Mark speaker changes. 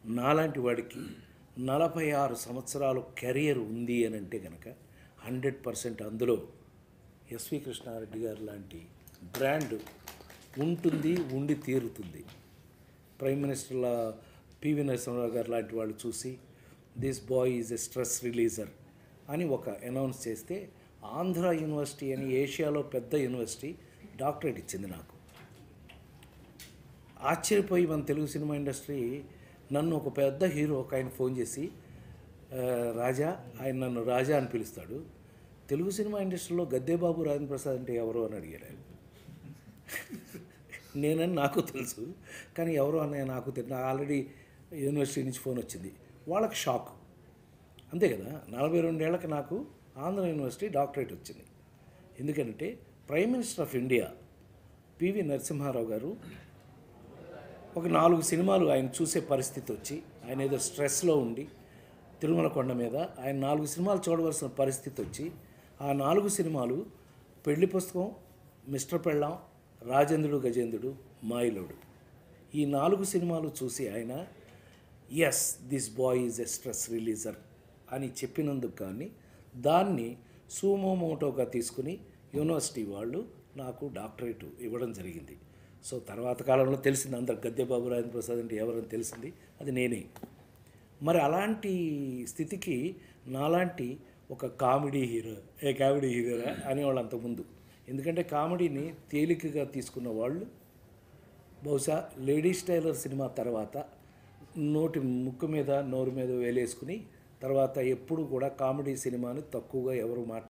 Speaker 1: నాలాంటి వాడికి నలభై ఆరు సంవత్సరాలు కెరియర్ ఉంది అని అంటే కనుక హండ్రెడ్ పర్సెంట్ అందులో ఎస్వి కృష్ణారెడ్డి గారు లాంటి బ్రాండ్ ఉంటుంది ఉండి తీరుతుంది ప్రైమ్ మినిస్టర్ల పివి నరసింహరావు గారు లాంటి వాళ్ళు చూసి this boy is a stress releaser అని ఒక అనౌన్స్ చేస్తే ఆంధ్ర యూనివర్సిటీ అని ఏషియాలో పెద్ద యూనివర్సిటీ డాక్టరేట్ ఇచ్చింది నాకు ఆశ్చర్యపోయి మన తెలుగు సినిమా ఇండస్ట్రీ నన్ను ఒక పెద్ద హీరో ఒక ఆయన ఫోన్ చేసి "ఆ, రాజా ఆయన నన్ను రాజా అని పిలుస్తాడు తెలుగు సినిమా ఇండస్ట్రీలో గద్దేబాబు రాజేంద్ర ప్రసాద్ అంటే ఎవరు అని అడిగాడు ఆయన నేనని నాకు తెలుసు కానీ ఎవరో అన్నయ్య నాకు తెలుసు ఆల్రెడీ యూనివర్సిటీ నుంచి ఫోన్ వచ్చింది వాళ్ళకి షాక్ అంతే కదా నలభై రెండేళ్లకు నాకు ఆంధ్ర యూనివర్సిటీ డాక్టరేట్ వచ్చింది ఎందుకంటే prime minister of India PV Narasimha Rao గారు ఒక నాలుగు సినిమాలు ఆయన చూసే పరిస్థితి వచ్చి ఆయన ఏదో స్ట్రెస్లో ఉండి తిరుమల కొండ మీద ఆయన నాలుగు సినిమాలు చూడవలసిన పరిస్థితి వచ్చి ఆ నాలుగు సినిమాలు పెళ్లి పుస్తకం మిస్టర్ పెళ్ళాం రాజేంద్రుడు గజేంద్రుడు మాయిలోడు ఈ నాలుగు సినిమాలు చూసి ఆయన yes this boy is a stress releaser అని చెప్పినందుకు కానీ దాన్ని సూమోమోటోగా తీసుకుని యూనివర్సిటీ వాళ్ళు నాకు డాక్టరేట్ ఇవ్వడం జరిగింది సో తర్వాత కాలంలో తెలిసింది అందరు గద్దెబాబు రాజేంద్ర ప్రసాద్ అంటే ఎవరని తెలిసింది అది నేనే మరి అలాంటి స్థితికి నాలాంటి ఒక కామెడీ హీరో ఏ కామెడీ హీరోరా అనేవాళ్ళు అంతకుముందు ఎందుకంటే కామెడీని తేలికగా తీసుకున్న వాళ్ళు బహుశా లేడీస్ టైలర్ సినిమా తర్వాత నోటి ముక్కు మీద నోరు మీద వేలేసుకుని తర్వాత ఎప్పుడు కూడా కామెడీ సినిమాని తక్కువగా ఎవరు మాట్లాడారు